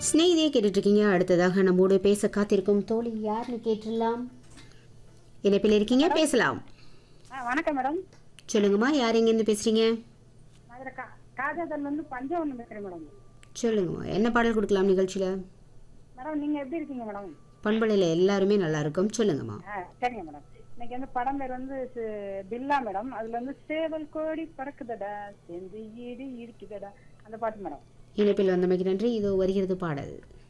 ஸ்நேகிதியை கேட்டுட்டு இருக்கீங்க அடுத்ததாக நம்மோடு பேச காத்திருக்கும் தோழி யாருன்னு கேட்டுடலாம் இணைப்பில் இருக்கீங்க பேசலாம் ஆ வணக்கம் மேடம் சொல்லுங்கம்மா யார் எங்கேருந்து பேசுறீங்க மதுரை கா காஜாதல் வந்து பஞ்சவனம் பேசுகிறேன் மேடம் சொல்லுங்கம்மா என்ன பாடல் கொடுக்கலாம் நிகழ்ச்சியில் மேடம் நீங்கள் எப்படி இருக்கீங்க மேடம் பண்பலையில் எல்லாருமே நல்லா இருக்கும் சொல்லுங்கம்மா ஆ சரிங்க மேடம் இன்னைக்கு வந்து படம் பேர் வந்து சி- பில்லா மேடம் அதுல வந்து சேவல் கோடி பறக்குதடா செந்து ஈடு இருக்குதடா அந்த பாட்டு மேடம் இணைப்பில் வந்தமைக்கு நன்றி இதோ வருகிறது பாடல்